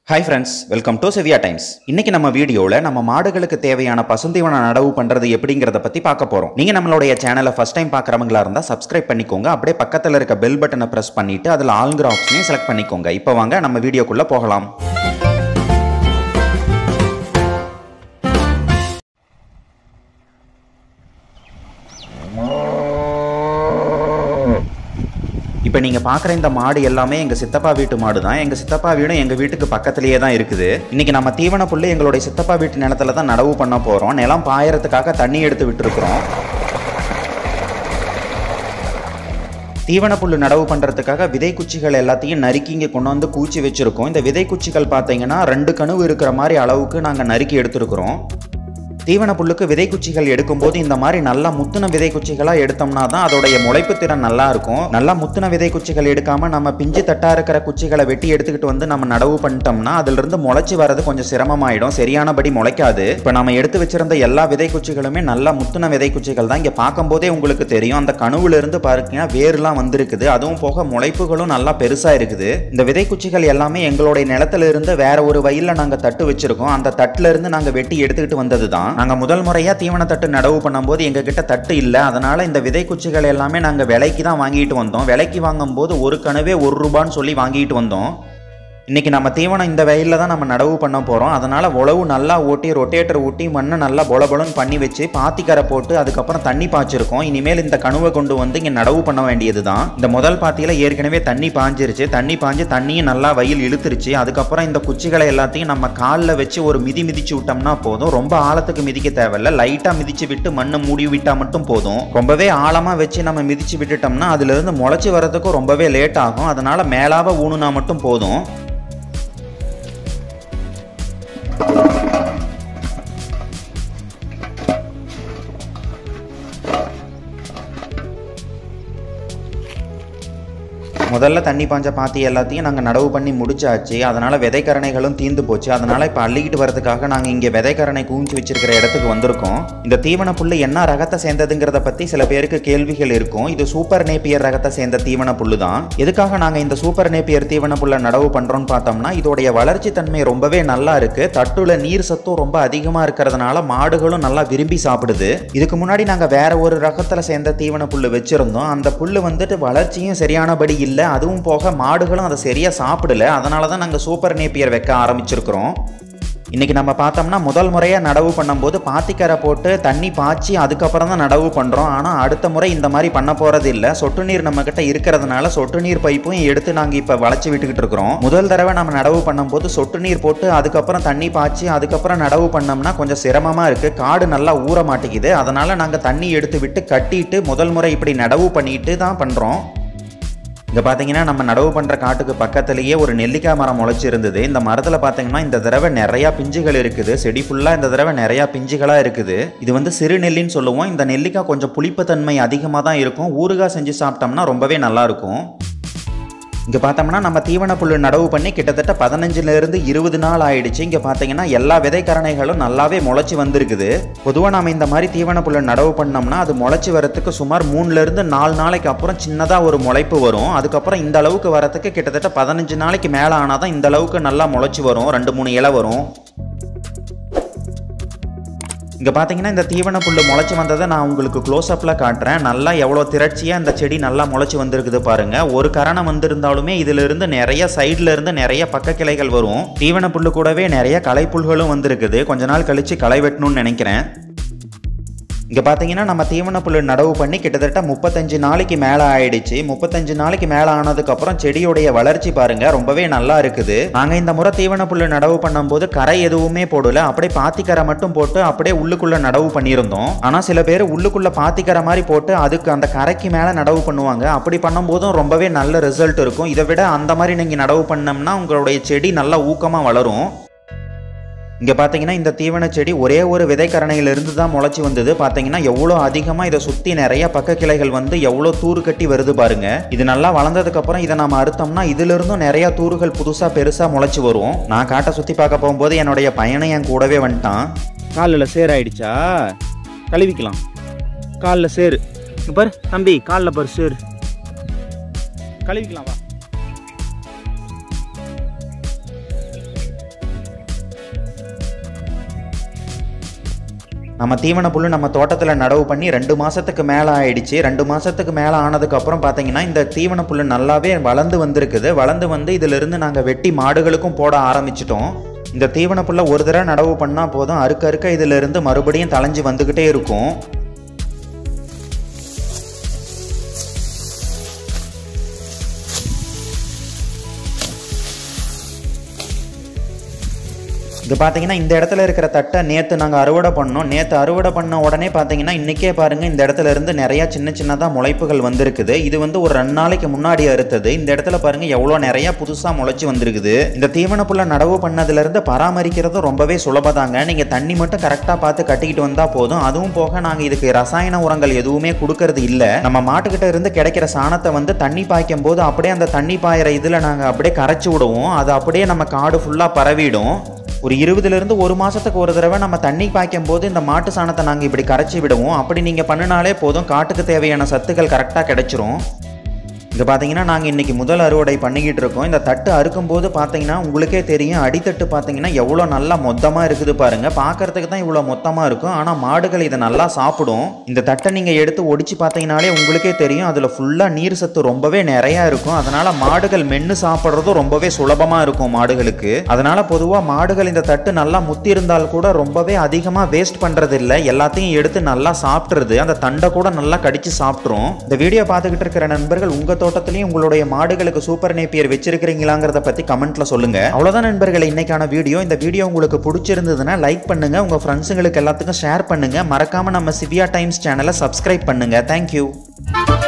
hi friends welcome to Seviya Times இன்னைக்கு நம்ம வீடியோவில் நம்ம மாடுகளுக்கு தேவையான பசுந்தீவன நடவு பண்ணுறது எப்படிங்கிறத பற்றி பார்க்க போகிறோம் நீங்கள் நம்மளுடைய சேனலை ஃபஸ்ட் டைம் பார்க்குறவங்களா இருந்தால் சப்ஸ்கிரைப் பண்ணிக்கோங்க அப்படியே பக்கத்தில் இருக்க பெல் பட்டனை ப்ரெஸ் பண்ணிட்டு அதில் ஆளுங்கிற ஆப்ஷனையும் செலக்ட் பண்ணிக்கோங்க இப்போ வாங்க நம்ம வீடியோக்குள்ளே போகலாம் இப்போ நீங்கள் பார்க்குற இந்த மாடு எல்லாமே எங்கள் சித்தப்பா வீட்டு மாடு தான் எங்கள் சித்தப்பா வீடும் எங்கள் வீட்டுக்கு பக்கத்துலேயே தான் இருக்குது இன்னைக்கு நம்ம தீவன புல்லு எங்களுடைய சித்தப்பா வீட்டு நிலத்துல தான் நடவு பண்ண போகிறோம் நிலம் பாயறதுக்காக தண்ணி எடுத்து விட்டுருக்குறோம் தீவன புல்லு நடவு பண்ணுறதுக்காக விதை குச்சிகள் எல்லாத்தையும் நறுக்கி இங்கே கொண்டு வந்து கூச்சி வச்சுருக்கோம் இந்த விதை குச்சிகள் பார்த்தீங்கன்னா ரெண்டு கணுவு இருக்கிற மாதிரி அளவுக்கு நாங்கள் நறுக்கி எடுத்துருக்குறோம் தீவன புல்லுக்கு விதை குச்சிகள் எடுக்கும்போது இந்த மாதிரி நல்லா முத்துன விதை குச்சிகளாக எடுத்தோம்னா தான் அதோடைய முளைப்பு திறன் நல்லா இருக்கும் நல்லா முத்துன விதை குச்சிகள் எடுக்காம நம்ம பிஞ்சு தட்டா இருக்கிற குச்சிகளை வெட்டி எடுத்துக்கிட்டு வந்து நம்ம நடவு பண்ணிட்டோம்னா அதுல இருந்து முளைச்சி வர்றது கொஞ்சம் சிரமமாயிடும் சரியானபடி முளைக்காது இப்போ நம்ம எடுத்து வச்சிருந்த எல்லா விதை குச்சிகளுமே நல்லா முத்துன விதை குச்சிகள் தான் இங்கே பார்க்கும்போதே உங்களுக்கு தெரியும் அந்த கணுவுல இருந்து பாருங்கன்னா வேர்லாம் வந்திருக்குது அதுவும் போக முளைப்புகளும் நல்லா பெருசா இருக்குது இந்த விதை குச்சிகள் எல்லாமே எங்களுடைய நிலத்துல இருந்து வேற ஒரு வயல்ல நாங்க தட்டு வச்சிருக்கோம் அந்த தட்டுல இருந்து நாங்க வெட்டி எடுத்துக்கிட்டு வந்தது தான் நாங்க முதல் முறையா தீவன தட்டு நடவு பண்ணும்போது எங்க கிட்ட தட்டு இல்லை அதனால இந்த விதை குச்சிகள் எல்லாமே நாங்க விலைக்கு தான் வாங்கிட்டு வந்தோம் விலைக்கு வாங்கும்போது ஒரு கனவே ஒரு ரூபான்னு சொல்லி வாங்கிட்டு வந்தோம் இன்னைக்கு நம்ம தீவனம் இந்த வயலில் தான் நம்ம நடவு பண்ண போகிறோம் அதனால் உழவு நல்லா ஓட்டி ரொட்டேட்டர் ஊட்டி மண்ணை நல்லா பொலபொலன்னு பண்ணி வச்சு பாத்திக்கரை போட்டு அதுக்கப்புறம் தண்ணி பாய்ச்சிருக்கோம் இனிமேல் இந்த கணுவை கொண்டு வந்து இங்கே நடவு பண்ண வேண்டியது தான் இந்த முதல் பாத்தியில் ஏற்கனவே தண்ணி பாஞ்சிருச்சு தண்ணி பாஞ்சு தண்ணியும் நல்லா வயல் இழுத்துருச்சு அதுக்கப்புறம் இந்த குச்சிகளை எல்லாத்தையும் நம்ம காலில் வச்சு ஒரு மிதி மிதிச்சு விட்டோம்னா போதும் ரொம்ப ஆழத்துக்கு மிதிக்க தேவையில்ல லைட்டாக மிதிச்சு விட்டு மண்ணை மூடி விட்டால் மட்டும் போதும் ரொம்பவே ஆழமாக வச்சு நம்ம மிதிச்சு விட்டுட்டோம்னா அதுலேருந்து முளைச்சி வர்றதுக்கும் ரொம்பவே லேட் ஆகும் அதனால் மேலாக ஊனுனா மட்டும் போதும் முதல்ல தண்ணி பாஞ்ச பாத்தி எல்லாத்தையும் நாங்கள் நடவு பண்ணி முடிச்சாச்சு அதனால் விதைக்கரணைகளும் தீந்து போச்சு அதனால் இப்போ அள்ளிக்கிட்டு வரதுக்காக நாங்கள் இங்கே விதைக்கரணை கூஞ்சி வச்சிருக்கிற இடத்துக்கு வந்திருக்கோம் இந்த தீவன புல்லு என்ன ரகத்தை சேர்ந்ததுங்கிறத பற்றி சில பேருக்கு கேள்விகள் இருக்கும் இது சூப்பர் நேப்பியர் ரகத்தை சேர்ந்த தீவன புல்லு தான் எதுக்காக நாங்கள் இந்த சூப்பர் நேப்பியர் தீவன புல்லை நடவு பண்ணுறோம்னு பார்த்தோம்னா இதோடைய வளர்ச்சி தன்மை ரொம்பவே நல்லா இருக்கு தட்டுல நீர் சத்தும் ரொம்ப அதிகமாக இருக்கிறதுனால மாடுகளும் நல்லா விரும்பி சாப்பிடுது இதுக்கு முன்னாடி நாங்கள் வேற ஒரு ரகத்தில் சேர்ந்த தீவன புல்லு வச்சிருந்தோம் அந்த புல்லு வந்துட்டு வளர்ச்சியும் சரியானபடி இல்லை இல்லை அதுவும் போக மாடுகளும் அதை சரியாக சாப்பிடல அதனால தான் நாங்கள் சூப்பர் நேப்பியர் வைக்க ஆரம்பிச்சிருக்கிறோம் இன்றைக்கி நம்ம பார்த்தோம்னா முதல் முறையாக நடவு பண்ணும்போது பாத்திக்கரை போட்டு தண்ணி பாய்ச்சி அதுக்கப்புறம் தான் நடவு பண்ணுறோம் ஆனால் அடுத்த முறை இந்த மாதிரி பண்ண போகிறது இல்லை சொட்டு நீர் நம்மக்கிட்ட இருக்கிறதுனால சொட்டு நீர் பைப்பும் எடுத்து நாங்கள் இப்போ வளைச்சி விட்டுக்கிட்டு இருக்கிறோம் முதல் தடவை நம்ம நடவு பண்ணும்போது சொட்டு நீர் போட்டு அதுக்கப்புறம் தண்ணி பாய்ச்சி அதுக்கப்புறம் நடவு பண்ணோம்னா கொஞ்சம் சிரமமாக இருக்குது காடு நல்லா ஊற மாட்டேங்குது அதனால் நாங்கள் தண்ணி எடுத்து விட்டு கட்டிட்டு முதல் முறை இப்படி நடவு பண்ணிட்டு தான் பண்ணுறோம் இங்கே பார்த்தீங்கன்னா நம்ம நடவு பண்ணுற காட்டுக்கு பக்கத்துலேயே ஒரு நெல்லிக்காய் மரம் முளைச்சி இருந்தது இந்த மரத்தில் பார்த்தீங்கன்னா இந்த தடவை நிறையா பிஞ்சுகள் இருக்குது செடி ஃபுல்லாக இந்த தடவை நிறையா பிஞ்சுகளாக இருக்குது இது வந்து சிறு நெல்லின்னு சொல்லுவோம் இந்த நெல்லிக்காய் கொஞ்சம் புளிப்புத்தன்மை அதிகமாக தான் இருக்கும் ஊறுகாய் செஞ்சு சாப்பிட்டோம்னா ரொம்பவே நல்லாயிருக்கும் இங்கே பார்த்தோம்னா நம்ம தீவன புல் நடவு பண்ணி கிட்டத்தட்ட பதினஞ்சுலேருந்து இருபது நாள் ஆயிடுச்சு இங்கே பார்த்தீங்கன்னா எல்லா விதைக்கரணைகளும் நல்லாவே முளைச்சி வந்திருக்குது பொதுவாக நம்ம இந்த மாதிரி தீவன புல் நடவு பண்ணோம்னா அது முளைச்சி வரத்துக்கு சுமார் மூணுலேருந்து நாலு நாளைக்கு அப்புறம் சின்னதாக ஒரு முளைப்பு வரும் அதுக்கப்புறம் இந்த அளவுக்கு வரத்துக்கு கிட்டத்தட்ட பதினஞ்சு நாளைக்கு மேலே ஆனால் தான் இந்த அளவுக்கு நல்லா முளைச்சி வரும் ரெண்டு மூணு இலை வரும் இங்கே பார்த்தீங்கன்னா இந்த தீவன புல் முளைச்சி வந்ததை நான் உங்களுக்கு க்ளோஸ்அப்பில் காட்டுறேன் நல்லா எவ்வளோ திரட்சியாக இந்த செடி நல்லா முளைச்சி வந்திருக்குது பாருங்கள் ஒரு கரணம் வந்திருந்தாலுமே இதிலிருந்து நிறைய சைடில் இருந்து நிறைய பக்க கிளைகள் வரும் தீவன புல்லு கூடவே நிறைய களைப்புல்களும் வந்திருக்குது கொஞ்ச நாள் கழித்து களை வெட்டணும்னு நினைக்கிறேன் இங்கே பார்த்தீங்கன்னா நம்ம தீவன புல் நடவு பண்ணி கிட்டத்தட்ட முப்பத்தஞ்சு நாளைக்கு மேலே ஆயிடுச்சு முப்பத்தஞ்சு நாளைக்கு மேலே ஆனதுக்கப்புறம் செடியுடைய வளர்ச்சி பாருங்க ரொம்பவே நல்லா இருக்குது நாங்கள் இந்த முறை தீவன புல் நடவு பண்ணும்போது கரை எதுவுமே போடல அப்படியே பாத்திக்கரை மட்டும் போட்டு அப்படியே உள்ளுக்குள்ள நடவு பண்ணியிருந்தோம் ஆனால் சில பேர் உள்ளுக்குள்ள பாத்திக்கரை மாதிரி போட்டு அதுக்கு அந்த கரைக்கு மேலே நடவு பண்ணுவாங்க அப்படி பண்ணும்போதும் ரொம்பவே நல்ல ரிசல்ட் இருக்கும் இதை விட அந்த மாதிரி நீங்கள் நடவு பண்ணோம்னா உங்களுடைய செடி நல்லா ஊக்கமாக வளரும் இங்கே பார்த்தீங்கன்னா இந்த தீவன செடி ஒரே ஒரு விதைக்கரணையிலிருந்து தான் முளைச்சி வந்தது பார்த்தீங்கன்னா எவ்வளோ அதிகமாக இதை சுற்றி நிறைய பக்க கிளைகள் வந்து எவ்வளோ தூறு கட்டி வருது பாருங்க இது நல்லா வளர்ந்ததுக்கப்புறம் இதை நம்ம அறுத்தோம்னா இதிலிருந்தும் நிறைய தூறுகள் புதுசாக பெருசாக முளைச்சி வரும் நான் காட்டை சுற்றி பார்க்க போகும்போது என்னுடைய பையனை என் கூடவே வந்துட்டான் காலில் சேர் ஆயிடுச்சா கழுவிக்கலாம் காலில் சேரு இங்க பாரு தம்பி காலில் பாரு சேரு கழுவிக்கலாம் வா நம்ம தீவன புல் நம்ம தோட்டத்தில் நடவு பண்ணி ரெண்டு மாதத்துக்கு மேலே ஆயிடுச்சு ரெண்டு மாதத்துக்கு மேலே ஆனதுக்கப்புறம் பார்த்தீங்கன்னா இந்த தீவன புல் நல்லாவே வளர்ந்து வந்திருக்குது வளர்ந்து வந்து இதிலிருந்து நாங்கள் வெட்டி மாடுகளுக்கும் போட ஆரம்பிச்சிட்டோம் இந்த தீவன புல்லை ஒரு தடவை நடவு பண்ணால் போதும் அறுக்க அறுக்க இதிலிருந்து மறுபடியும் தளைஞ்சு வந்துக்கிட்டே இருக்கும் இது பார்த்தீங்கன்னா இந்த இடத்துல இருக்கிற தட்டை நேற்று நாங்கள் அறுவடை பண்ணோம் நேற்று அறுவடை பண்ண உடனே பார்த்தீங்கன்னா இன்றைக்கே பாருங்கள் இந்த இடத்துல இருந்து நிறையா சின்ன சின்னதாக முளைப்புகள் வந்திருக்குது இது வந்து ஒரு ரெண்டு நாளைக்கு முன்னாடி அறுத்தது இந்த இடத்துல பாருங்கள் எவ்வளோ நிறையா புதுசாக முளைச்சி வந்திருக்குது இந்த தீவன புல்லை நடவு பண்ணதுலேருந்து பராமரிக்கிறதும் ரொம்பவே சுலபதாங்க நீங்கள் தண்ணி மட்டும் கரெக்டாக பார்த்து கட்டிக்கிட்டு வந்தால் போதும் அதுவும் போக நாங்கள் இதுக்கு ரசாயன உரங்கள் எதுவுமே கொடுக்கறது இல்லை நம்ம மாட்டுக்கிட்ட இருந்து கிடைக்கிற சாணத்தை வந்து தண்ணி பாய்க்கும் போது அப்படியே அந்த தண்ணி பாயிற இதில் நாங்கள் அப்படியே கரைச்சி விடுவோம் அது அப்படியே நம்ம காடு ஃபுல்லாக பரவிடும் ஒரு இருபதுலேருந்து ஒரு மாதத்துக்கு ஒரு தடவை நம்ம தண்ணி பாய்க்கும் போது இந்த மாட்டு சாணத்தை நாங்கள் இப்படி கரைச்சி விடுவோம் அப்படி நீங்கள் பண்ணினாலே போதும் காட்டுக்கு தேவையான சத்துக்கள் கரெக்டாக கிடைச்சிரும் இது பார்த்தீங்கன்னா நாங்கள் இன்றைக்கி முதல் அறுவடை பண்ணிக்கிட்டு இருக்கோம் இந்த தட்டு அறுக்கும்போது பார்த்தீங்கன்னா உங்களுக்கே தெரியும் அடித்தட்டு பார்த்தீங்கன்னா எவ்வளோ நல்லா மொத்தமாக இருக்குது பாருங்கள் பார்க்கறதுக்கு தான் இவ்வளோ மொத்தமாக இருக்கும் ஆனால் மாடுகள் இதை நல்லா சாப்பிடும் இந்த தட்டை நீங்கள் எடுத்து ஒடிச்சு பார்த்தீங்கனாலே உங்களுக்கே தெரியும் அதில் ஃபுல்லாக நீர் சத்து ரொம்பவே நிறையா இருக்கும் அதனால் மாடுகள் மென்று சாப்பிட்றதும் ரொம்பவே சுலபமாக இருக்கும் மாடுகளுக்கு அதனால் பொதுவாக மாடுகள் இந்த தட்டு நல்லா முத்தி இருந்தால் கூட ரொம்பவே அதிகமாக வேஸ்ட் பண்ணுறது இல்லை எல்லாத்தையும் எடுத்து நல்லா சாப்பிட்றது அந்த தண்டை கூட நல்லா கடிச்சு சாப்பிட்ரும் இந்த வீடியோ பார்த்துக்கிட்டு இருக்கிற நண்பர்கள் உங்கள் தோட்டத்திலையும் உங்களுடைய மாடுகளுக்கு சூப்பர் நேப்பியர் வச்சிருக்கிறீங்களாங்கிறத பற்றி கமெண்ட்ல சொல்லுங்க அவ்வளோதான் நண்பர்களே இன்னைக்கான வீடியோ இந்த வீடியோ உங்களுக்கு பிடிச்சிருந்ததுன்னா லைக் பண்ணுங்க உங்கள் ஃப்ரெண்ட்ஸுங்களுக்கு எல்லாத்துக்கும் ஷேர் பண்ணுங்க மறக்காம நம்ம சிவியா டைம்ஸ் சேனலை சப்ஸ்கிரைப் பண்ணுங்க தேங்க்யூ